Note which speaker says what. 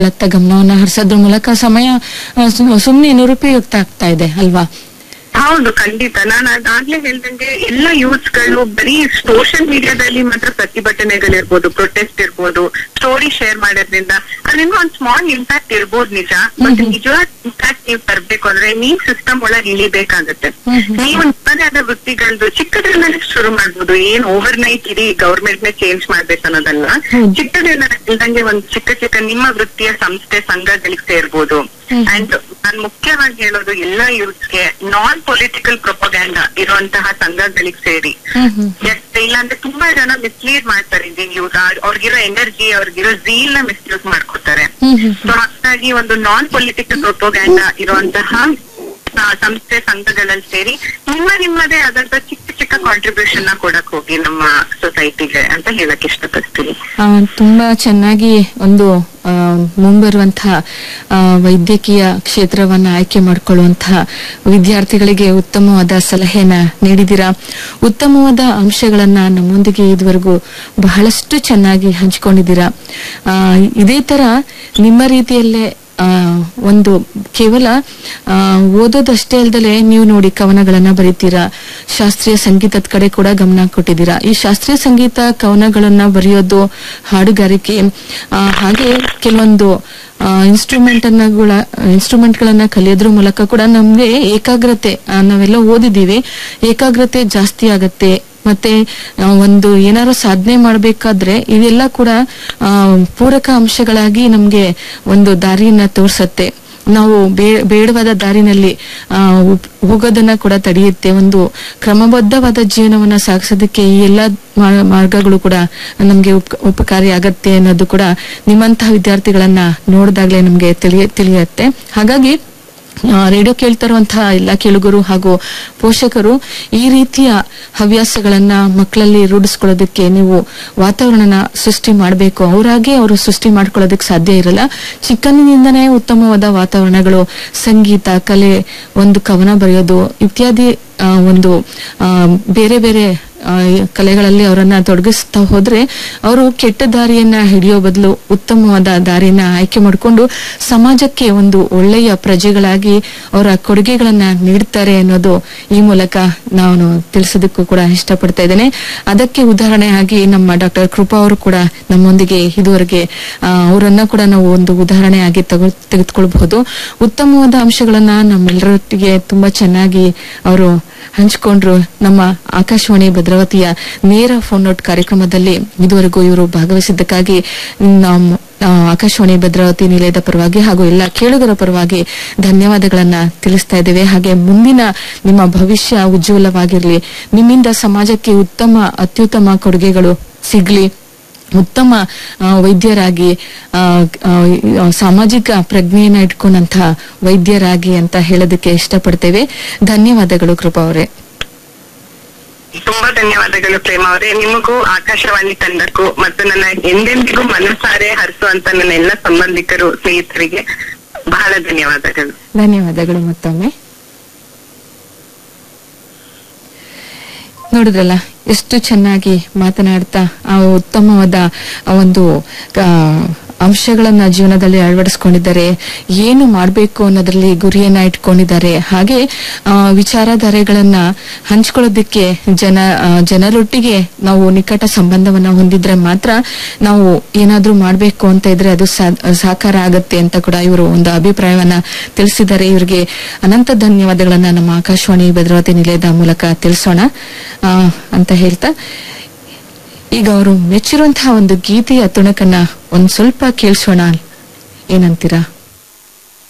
Speaker 1: ಅತ್ತ ಗಮನವನ್ನ ಹರಿಸೋದ್ರ ಮೂಲಕ ಸಮಯ ಆ, ಸು- ಸುಮ್ನೆ ನಿರುಪಯುಕ್ತ ಆಗ್ತಾ ಇದೆ ಅಲ್ವಾ
Speaker 2: ಹೌದು ಖಂಡಿತ ನಾನು ಅದಾಗ್ಲೇ ಹೇಳ್ದಂಗೆ ಎಲ್ಲ ಯೂತ್ಸ್ ಗಳು ಬರೀ ಸೋಷಿಯಲ್ ಮೀಡಿಯಾದಲ್ಲಿ ಮಾತ್ರ ಪ್ರತಿಭಟನೆಗಳಿರ್ಬೋದು ಪ್ರೊಟೆಸ್ಟ್ ಇರ್ಬೋದು ಸ್ಟೋರಿ ಶೇರ್ ಮಾಡೋದ್ರಿಂದ ಅದರಿಂದ ಒಂದ್ ಸ್ಮಾಲ್ ಇಂಪ್ಯಾಕ್ಟ್ ಇರ್ಬೋದು ನಿಜ ಬಟ್ ನಿಜವಾದ ಇಂಪ್ಯಾಕ್ಟ್ ನೀವು ತರ್ಬೇಕು ಅಂದ್ರೆ ನೀವ್ ಸಿಸ್ಟಮ್ ಒಳಗೆ ಇಳಿಬೇಕಾಗತ್ತೆ ನೀವು ನಿಮ್ಮದೇ ಆದ ವೃತ್ತಿಗಳದ್ದು ಚಿಕ್ಕದ್ರಿಂದಲೇ ಶುರು ಮಾಡ್ಬೋದು ಏನ್ ಓವರ್ ನೈಟ್ ಇಡೀ ಗೌರ್ಮೆಂಟ್ ನೇ ಚೇಂಜ್ ಮಾಡ್ಬೇಕು ಅನ್ನೋದಲ್ಲ
Speaker 1: ಹೌದು.
Speaker 2: ಚಿಕ್ಕದ್ರಿಂದ ಇಲ್ದಂಗೆ ಒಂದ್ ಚಿಕ್ಕ ಚಿಕ್ಕ ನಿಮ್ಮ ವೃತ್ತಿಯ ಸಂಸ್ಥೆ ಸಂಘಗಳಿಗೆ ಸೇರ್ಬೋದು
Speaker 1: ಹ್ಮ್.
Speaker 2: ಅಂಡ್ ನಾನ್ ಮುಖ್ಯವಾಗಿ ಹೇಳೋದು ಎಲ್ಲಾ ಯೂತ್ಸ್ಗೆ ನಾನ್ ಪೊಲಿಟಿಕಲ್ ಪ್ರೊಪಗ್ಯಾಂಡ ಇರುವಂತಹ ಸಂಘಗಳಿಗೆ ಸೇರಿ
Speaker 1: ಹ್ಮ್ ಹ್ಮ್
Speaker 2: ಯಾಕೆ ಇಲ್ಲಾಂದ್ರೆ ತುಂಬಾ ಜನ ಮಿಸ್ಲೀಡ್ ಮಾಡ್ತಾರೆ ಇಂಜಿನ್ ಯೂಸ್ ಅವ್ರಿಗಿರೋ ಎನರ್ಜಿ ಅವ್ರಿಗಿರೋ ಝೀಲ್ ನ ಮಿಸ್ಯೂಸ್ ಮಾಡ್ಕೋತಾರೆ
Speaker 1: ಹ್ಮ್ ಹ್ಮ್
Speaker 2: ಸೊ ಹಾಗಾಗಿ ಒಂದು ನಾನ್ ಪೊಲಿಟಿಕಲ್ ಪ್ರೊಪೋಗ್ಯಾಂಡ ಇರುವಂತಹ ಆ, ಸಂಸ್ಥೆ ಸಂಘಗಳಲ್ಲಿ ಸೇರಿ ನಿಮ್ಮ ನಿಮ್ಮದೇ ಆದಂತ ಚಿಕ್ಕ ಚಿಕ್ಕ ಕಾಂಟ್ರಿಬ್ಯೂಷನ್ ನ ಕೊಡಕ್ ಹೋಗಿ ನಮ್ಮ ಸೊಸೈಟಿಗೆ ಅಂತ ಹೇಳಕ್ ಇಷ್ಟಪಡ್ತೀನಿ
Speaker 1: ಆ, ತುಂಬಾ ಚೆನ್ನಾಗಿ ಒಂದು ಆ, ಮುಂಬರುವಂತಹ ಆ, ವೈದ್ಯಕೀಯ ಕ್ಷೇತ್ರವನ್ನ ಆಯ್ಕೆ ಮಾಡಿಕೊಳ್ಳುವಂತಹ ವಿದ್ಯಾರ್ಥಿಗಳಿಗೆ ಉತ್ತಮವಾದ ಸಲಹೆಯನ್ನ ನೀಡಿದ್ದೀರಾ ಉತ್ತಮವಾದ ಅಂಶಗಳನ್ನ ನಮ್ಮೊಂದಿಗೆ ಇದುವರೆಗೂ ಬಹಳಷ್ಟು ಚೆನ್ನಾಗಿ ಹಂಚಿಕೊಂಡಿದ್ದೀರಾ ಆ, ಇದೇ ತರ ನಿಮ್ಮ ರೀತಿಯಲ್ಲೇ ಆ, ಒಂದು ಕೇವಲ ಆ, ಓದೋದಷ್ಟೇ ಅಲ್ದಲೆ ನೀವು ನೋಡಿ ಕವನಗಳನ್ನ ಬರೀತೀರಾ ಶಾಸ್ತ್ರೀಯ ಸಂಗೀತದ ಕಡೆ ಕೂಡ ಗಮನ ಕೊಟ್ಟಿದ್ದೀರಾ ಈ ಶಾಸ್ತ್ರೀಯ ಸಂಗೀತ ಕವನಗಳನ್ನ ಬರೆಯೋದು ಹಾಡುಗಾರಿಕೆ ಆ, ಹಾಗೆ ಕೆಲವೊಂದು ಇನ್ಸ್ಟ್ರೂಮೆಂಟ್ ಅನ್ನ ಇನ್ಸ್ಟ್ರೂಮೆಂಟ್ ಗಳನ್ನ ಕಲಿಯೋದ್ರ ಮೂಲಕ ಕೂಡ ನಮ್ಗೆ ಏಕಾಗ್ರತೆ ಆ, ನಾವೆಲ್ಲ ಓದಿದೀವಿ ಏಕಾಗ್ರತೆ ಜಾಸ್ತಿ ಆಗತ್ತೆ ಮತ್ತೆ ಆ, ಒಂದು ಏನಾದ್ರು ಸಾಧನೆ ಮಾಡಬೇಕಾದ್ರೆ ಇವೆಲ್ಲ ಕೂಡ ಆ, ಪೂರಕ ಅಂಶಗಳಾಗಿ ನಮ್ಗೆ ಒಂದು ದಾರಿಯನ್ನ ತೋರ್ಸತ್ತೆ ನಾವು ಬೇ- ಬೇಡವಾದ ದಾರಿನಲ್ಲಿ ಆ, ಉಪ್- ಹೋಗೋದನ್ನ ಕೂಡ ತಡೆಯುತ್ತೆ ಒಂದು ಕ್ರಮಬದ್ಧವಾದ ಜೀವನವನ್ನ ಸಾಗಿಸೋದಕ್ಕೆ ಈ ಎಲ್ಲ ಮಾ- ಮಾರ್ಗಗಳು ಕೂಡ ನಮ್ಗೆ ಉಪ ಉಪಕಾರಿ ಆಗತ್ತೆ ಅನ್ನೋದು ಕೂಡ ನಿಮ್ಮಂತಹ ವಿದ್ಯಾರ್ಥಿಗಳನ್ನ ನೋಡಿದಾಗ್ಲೇ ನಮ್ಗೆ ತಿಳಿಯ ತಿಳಿಯತ್ತೆ ಹಾಗಾಗಿ ಆ, ರೇಡಿಯೋ ಕೇಳ್ತಾ ಇರುವಂತಹ ಎಲ್ಲ ಕೇಳುಗರು ಹಾಗೂ ಪೋಷಕರು ಈ ರೀತಿಯ ಹವ್ಯಾಸಗಳನ್ನ ಮಕ್ಕಳಲ್ಲಿ ರೂಢಿಸ್ಕೊಳ್ಳೋದಕ್ಕೆ ನೀವು ವಾತಾವರಣನ ಸೃಷ್ಟಿ ಮಾಡಬೇಕು ಅವರಾಗೆ ಅವರು ಸೃಷ್ಟಿ ಮಾಡ್ಕೊಳ್ಳೋದಕ್ಕೆ ಸಾಧ್ಯ ಇರಲ್ಲ ಚಿಕ್ಕಂದಿನಿಂದನೇ ಉತ್ತಮವಾದ ವಾತಾವರಣಗಳು ಸಂಗೀತ ಕಲೆ ಒಂದು ಕವನ ಬರೆಯೋದು ಇತ್ಯಾದಿ ಆ, ಒಂದು ಆ, ಬೇರೆ ಬೇರೆ ಆ, ಕಲೆಗಳಲ್ಲಿ ಅವರನ್ನ ತೊಡಗಿಸ್ತಾ ಹೋದ್ರೆ ಅವರು ಕೆಟ್ಟ ದಾರಿಯನ್ನ ಹಿಡಿಯೋ ಬದಲು ಉತ್ತಮವಾದ ದಾರಿಯನ್ನ ಆಯ್ಕೆ ಮಾಡಿಕೊಂಡು ಸಮಾಜಕ್ಕೆ ಒಂದು ಒಳ್ಳೆಯ ಪ್ರಜೆಗಳಾಗಿ ಅವರ ಕೊಡುಗೆಗಳನ್ನ ನೀಡ್ತಾರೆ ಅನ್ನೋದು ಈ ಮೂಲಕ ನಾನು ತಿಳಿಸೋದಕ್ಕೂ ಕೂಡ ಇಷ್ಟಪಡ್ತಾ ಇದ್ದೇನೆ ಅದಕ್ಕೆ ಉದಾಹರಣೆಯಾಗಿ ನಮ್ಮ ಡಾಕ್ಟರ್ ಕೃಪಾ ಅವರು ಕೂಡ ನಮ್ಮೊಂದಿಗೆ ಇದುವರೆಗೆ ಆ, ಅವರನ್ನ ಕೂಡ ನಾವು ಒಂದು ಉದಾಹರಣೆಯಾಗಿ ತಗೊ ತೆಗೆದುಕೊಳ್ಬಹುದು ಉತ್ತಮವಾದ ಅಂಶಗಳನ್ನ ನಮ್ಮೆಲ್ಲರೊಟ್ಟಿಗೆ ತುಂಬಾ ಚೆನ್ನಾಗಿ ಅವರು ಹಂಚಿಕೊಂಡ್ರು ನಮ್ಮ ಆಕಾಶವಾಣಿ ಭದ್ರಾವತಿಯ ನೇರ ಫೋನ್ ಔಟ್ ಕಾರ್ಯಕ್ರಮದಲ್ಲಿ ಇದುವರೆಗೂ ಇವರು ಭಾಗವಹಿಸಿದ್ದಕ್ಕಾಗಿ ನಮ್ಮ ಆ, ಆಕಾಶವಾಣಿ ಭದ್ರಾವತಿ ನಿಲಯದ ಪರವಾಗಿ ಹಾಗೂ ಎಲ್ಲ ಕೇಳುಗರ ಪರವಾಗಿ ಧನ್ಯವಾದಗಳನ್ನ ತಿಳಿಸ್ತಾ ಇದ್ದೇವೆ ಹಾಗೆ ಮುಂದಿನ ನಿಮ್ಮ ಭವಿಷ್ಯ ಉಜ್ವಲವಾಗಿರ್ಲಿ ನಿಮ್ಮಿಂದ ಸಮಾಜಕ್ಕೆ ಉತ್ತಮ ಅತ್ಯುತ್ತಮ ಕೊಡುಗೆಗಳು ಸಿಗ್ಲಿ ಉತ್ತಮ ಆ, ವೈದ್ಯರಾಗಿ ಆ, ಆ, ಸಾಮಾಜಿಕ ಪ್ರಜ್ಞೆಯನ್ನ ಇಟ್ಕೊಂಡಂತಹ ವೈದ್ಯರಾಗಿ ಅಂತ ಹೇಳೋದಕ್ಕೆ ಇಷ್ಟಪಡ್ತೇವೆ ಧನ್ಯವಾದಗಳು ಕೃಪಾ ಅವರೇ
Speaker 2: ತುಂಬಾ ಧನ್ಯವಾದಗಳು ಪ್ರೇಮ ಅವರೇ ನಿಮಗೂ ಆಕಾಶವಾಣಿ ತಂಡಕ್ಕೂ ಮತ್ತು ನನ್ನ ಎಂದೆಂದಿಗೂ ಮನಸಾರೆ ಹರಿಸುವಂತ ನನ್ನ ಎಲ್ಲ ಸಂಬಂಧಿಕರು ಸ್ನೇಹಿತರಿಗೆ ಬಹಳ ಧನ್ಯವಾದಗಳು
Speaker 1: ಧನ್ಯವಾದಗಳು ಮತ್ತೊಮ್ಮೆ ನೋಡಿದ್ರಲ್ಲ ಎಷ್ಟು ಚೆನ್ನಾಗಿ ಮಾತನಾಡ್ತಾ ಆ ಉತ್ತಮವಾದ ಆ ಒಂದು ಆ, ಅಂಶಗಳನ್ನ ಜೀವನದಲ್ಲಿ ಅಳವಡಿಸ್ಕೊಂಡಿದ್ದಾರೆ ಏನು ಮಾಡಬೇಕು ಅನ್ನೋದ್ರಲ್ಲಿ ಗುರಿಯನ್ನ ಇಟ್ಕೊಂಡಿದ್ದಾರೆ ಹಾಗೆ ಆ, ವಿಚಾರಧಾರೆಗಳನ್ನ ಹಂಚ್ಕೊಳ್ಳೋದಕ್ಕೆ ಜನ ಆ, ಜನರೊಟ್ಟಿಗೆ ನಾವು ನಿಕಟ ಸಂಬಂಧವನ್ನ ಹೊಂದಿದ್ರೆ ಮಾತ್ರ ನಾವು ಏನಾದ್ರೂ ಮಾಡ್ಬೇಕು ಅಂತ ಇದ್ರೆ ಅದು ಸಾ- ಸಾಕಾರ ಆಗತ್ತೆ ಅಂತ ಕೂಡ ಇವರು ಒಂದು ಅಭಿಪ್ರಾಯವನ್ನ ತಿಳಿಸಿದ್ದಾರೆ ಇವರಿಗೆ ಅನಂತ ಧನ್ಯವಾದಗಳನ್ನ ನಮ್ಮ ಆಕಾಶವಾಣಿ ಭದ್ರಾವತಿ ನಿಲಯದ ಮೂಲಕ ತಿಳಿಸೋಣ ಆ, ಅಂತ ಹೇಳ್ತಾ ಈಗ ಅವರು ಮೆಚ್ಚಿರುವಂತಹ ಒಂದು ಗೀತೆಯ ತುಣಕನ್ನ ಒಂದ್ ಸ್ವಲ್ಪ ಕೇಳಿಸೋಣ ಏನಂತೀರಾ